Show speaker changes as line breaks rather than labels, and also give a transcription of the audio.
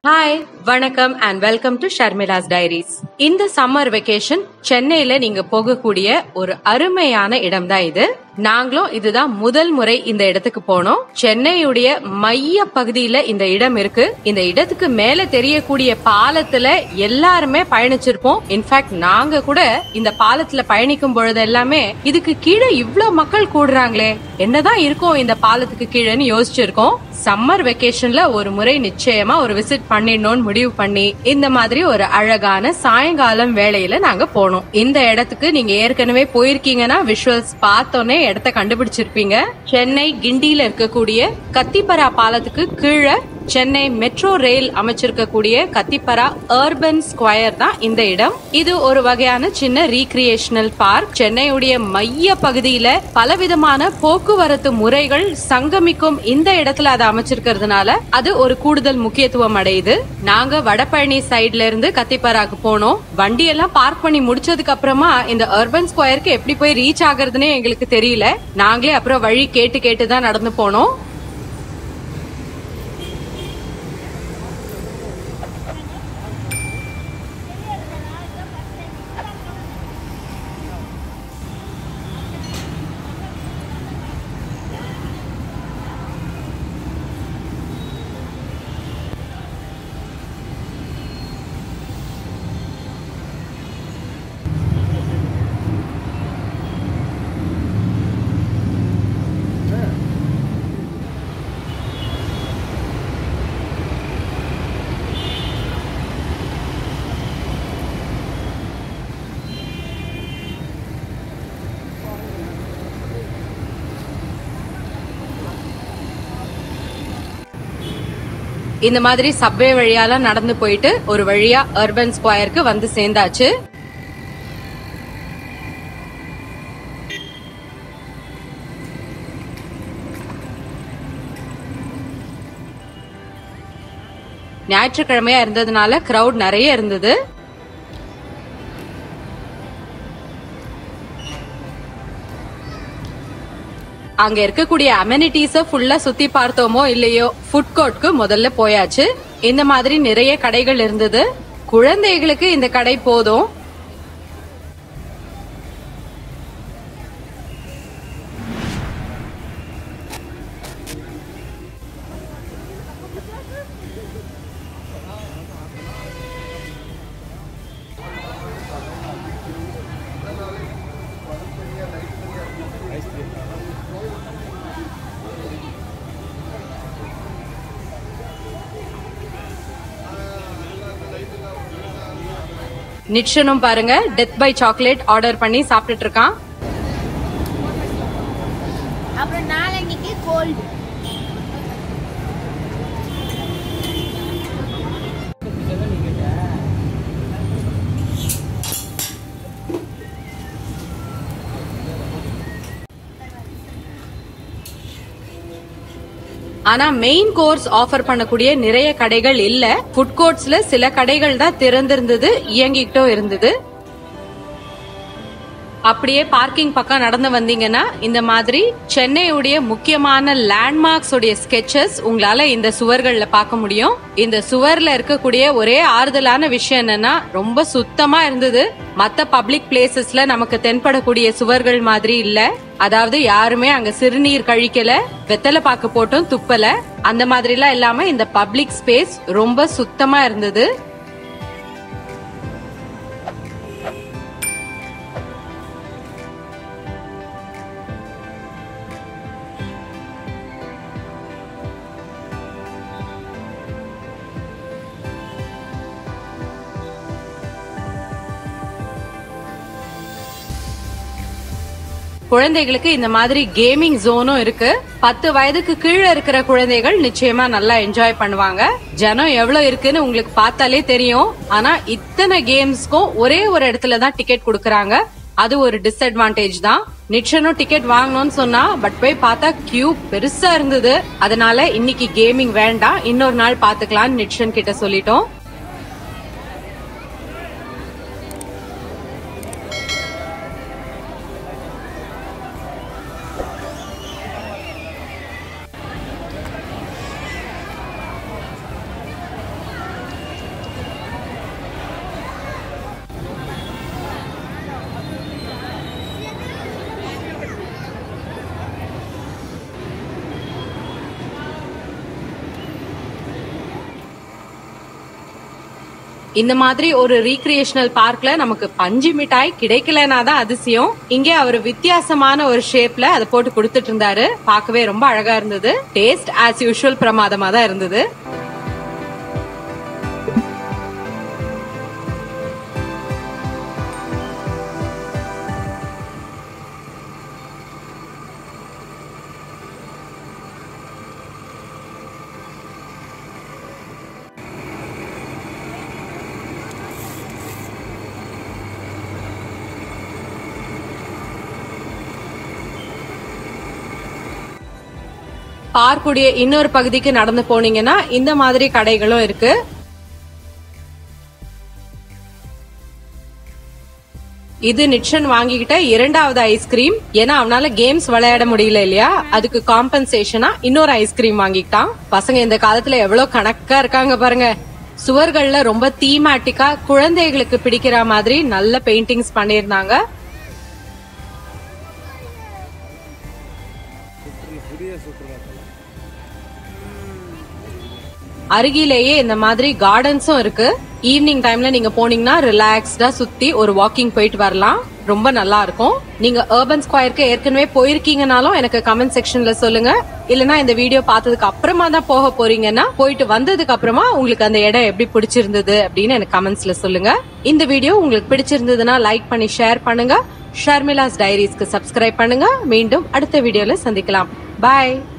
hi வணக்கம் and welcome to Sharmila's diaries இந்த summer vacation சென்னையில நீங்க போகக்கூடிய ஒரு அருமையான இடம் தான் இது நாங்களும் இதுதான் முதல் முறை இந்த இடத்துக்கு போனோம் சென்னையுடைய மைய பகுதியில இந்த இடம் இருக்கு இந்த இடத்துக்கு மேல தெரியக்கூடிய பாலத்துல எல்லாருமே பயணிச்சிருப்போம் இன்ஃபேக்ட் நாங்க கூட இந்த பாலத்துல பயணிக்கும் பொழுது எல்லாமே இதுக்கு கீழே இவ்ளோ மக்கள் கூடுறாங்களே என்னதான் இருக்கும் இந்த பாலத்துக்கு கீழேன்னு யோசிச்சிருக்கோம் சம்மர் வெக்கேஷன்ல ஒரு முறை நிச்சயமா ஒரு விசிட் பண்ணிடணும்னு முடிவு பண்ணி இந்த மாதிரி ஒரு அழகான சாயங்காலம் வேளையில நாங்க போனோம் இந்த இடத்துக்கு நீங்க ஏற்கனவே போயிருக்கீங்கன்னா விஷுவல்ஸ் பார்த்தோன்னே இடத்த கண்டுபிடிச்சிருப்பீங்க சென்னை கிண்டியில இருக்கக்கூடிய கத்திப்பரா பாலத்துக்கு கீழே சென்னை மெட்ரோ ரயில் அமைச்சிருக்கக்கூடிய கத்திப்பரா அர்பன் ஸ்கொயர் தான் இந்த இடம் இது ஒரு வகையான சின்ன ரீக்ரியேஷனல் பார்க் சென்னையுடைய மைய பகுதியில பலவிதமான போக்குவரத்து முறைகள் சங்கமிக்கும் இந்த இடத்துல அதை அமைச்சிருக்கிறதுனால அது ஒரு கூடுதல் முக்கியத்துவம் அடையுது நாங்க வடபழனி சைட்ல இருந்து கத்திப்பராக்கு போனோம் வண்டி எல்லாம் பார்க் பண்ணி முடிச்சதுக்கு அப்புறமா இந்த அர்பன் ஸ்கொயருக்கு எப்படி போய் ரீச் ஆகுறதுன்னே எங்களுக்கு தெரியல நாங்களே அப்புறம் வழி கேட்டு கேட்டு தான் நடந்து போனோம் இந்த மாதிரி சப்வே வழியாலாம் நடந்து போயிட்டு ஒரு வழியா அர்பன் ஸ்கொயருக்கு வந்து சேர்ந்தாச்சு ஞாயிற்றுக்கிழமையா இருந்ததுனால கிரவுட் நிறைய இருந்தது அங்க இருக்கக்கூடிய அமெனிட்டிஸ ஃபுல்லா சுத்தி பார்த்தோமோ இல்லையோ ஃபுட் கோர்ட்க்கு முதல்ல போயாச்சு இந்த மாதிரி நிறைய கடைகள் இருந்தது குழந்தைகளுக்கு இந்த கடை போதும் நிட்சனும் பாருங்க டெத் பை சாக்லேட் ஆர்டர் பண்ணி சாப்பிட்டுட்டு இருக்கான்
அப்புறம் நாளன்னைக்கு கோல்டு
ஆனா மெயின் கோர்ஸ் ஆஃபர் பண்ணக்கூடிய நிறைய கடைகள் இல்ல ஃபுட் கோர்ட்ஸ்ல சில கடைகள் தான் திறந்திருந்தது இயங்கிக்கிட்டும் இருந்தது அப்படியே பார்க்கிங் பக்கம் நடந்து வந்தீங்கன்னா இந்த மாதிரி சென்னையுடைய முக்கியமான லேண்ட்மார்க்ஸ் உடைய ஸ்கெச்சஸ் உங்களால இந்த சுவர்கள்ல பார்க்க முடியும் இந்த சுவர்ல இருக்கக்கூடிய ஒரே ஆறுதலான விஷயம் என்னன்னா ரொம்ப சுத்தமா இருந்தது மத்த பப்ளிக் பிளேசஸ்ல நமக்கு தென்படக்கூடிய சுவர்கள் மாதிரி இல்ல அதாவது யாருமே அங்க சிறுநீர் கழிக்கல வெத்தலை பாக்கு போட்டும் துப்பல அந்த மாதிரிலாம் இல்லாம இந்த பப்ளிக் ஸ்பேஸ் ரொம்ப சுத்தமா இருந்தது குழந்தைகளுக்கு இந்த மாதிரி கேமிங் ஜோனும் இருக்கு பத்து வயதுக்கு கீழே இருக்கிற குழந்தைகள் நிச்சயமா நல்லா என்ஜாய் பண்ணுவாங்க ஜனம் எவ்வளவு இருக்குன்னு உங்களுக்கு பார்த்தாலே தெரியும் ஆனா இத்தனை கேம்ஸ்க்கும் ஒரே ஒரு இடத்துல தான் டிக்கெட் கொடுக்கறாங்க அது ஒரு டிஸ்அட்வான்டேஜ் தான் நிச்சனும் டிக்கெட் வாங்கணும்னு சொன்னா பட் போய் பார்த்தா கியூ பெருசா இருந்தது அதனால இன்னைக்கு கேமிங் வேண்டாம் இன்னொரு நாள் பாத்துக்கலாம்னு நிச்சன் கிட்ட சொல்லிட்டோம் இந்த மாதிரி ஒரு ரீக்ரியேஷனல் பார்க்ல நமக்கு பஞ்சு மிட்டாய் கிடைக்கலனா தான் அதிசயம் இங்கே அவர் வித்தியாசமான ஒரு ஷேப்ல அதை போட்டு கொடுத்துட்டு இருந்தாரு பார்க்கவே ரொம்ப அழகா இருந்தது டேஸ்ட் ஆஸ் யூஷுவல் பிரமாதமா தான் இருந்தது பார்க்குடைய இன்னொரு பகுதிக்கு நடந்து போனீங்கன்னா இந்த மாதிரி கடைகளும் இருக்கு இது நிக்ஷன் வாங்கிக்கிட்ட இரண்டாவது ஐஸ்கிரீம் ஏன்னா அவனால கேம்ஸ் விளையாட முடியல இல்லையா அதுக்கு காம்பன்சேஷனா இன்னொரு ஐஸ்கிரீம் வாங்கிக்கிட்டான் பசங்க இந்த காலத்துல எவ்வளவு கணக்கா இருக்காங்க பாருங்க சுவர்கள்ல ரொம்ப தீமேட்டிக்கா குழந்தைகளுக்கு பிடிக்கிற மாதிரி நல்ல பெயிண்டிங்ஸ் பண்ணியிருந்தாங்க அருகிலேயே இந்த மாதிரி கார்டன்ஸும் இருக்கு ஈவினிங் டைம்ல நீங்க போனீங்கன்னா ரிலாக்ஸ்டா சுத்தி ஒரு வாக்கிங் போயிட்டு வரலாம் ரொம்ப நல்லா இருக்கும் நீங்க அர்பன் ஸ்கொயருக்கு ஏற்கனவே போயிருக்கீங்கனாலும் எனக்கு கமெண்ட் செக்ஷன்ல சொல்லுங்க இல்லனா இந்த வீடியோ பார்த்ததுக்கு அப்புறமா தான் போக போறீங்கன்னா போயிட்டு வந்ததுக்கு அப்புறமா உங்களுக்கு அந்த இடம் எப்படி பிடிச்சிருந்தது அப்படின்னு எனக்கு கமெண்ட்ஸ்ல சொல்லுங்க இந்த வீடியோ உங்களுக்கு பிடிச்சிருந்ததுன்னா லைக் பண்ணி ஷேர் பண்ணுங்க ஷர்மிளாஸ் டைரிஸ்க்கு சப்ஸ்கிரைப் பண்ணுங்க மீண்டும் அடுத்த வீடியோல சந்திக்கலாம் பாய்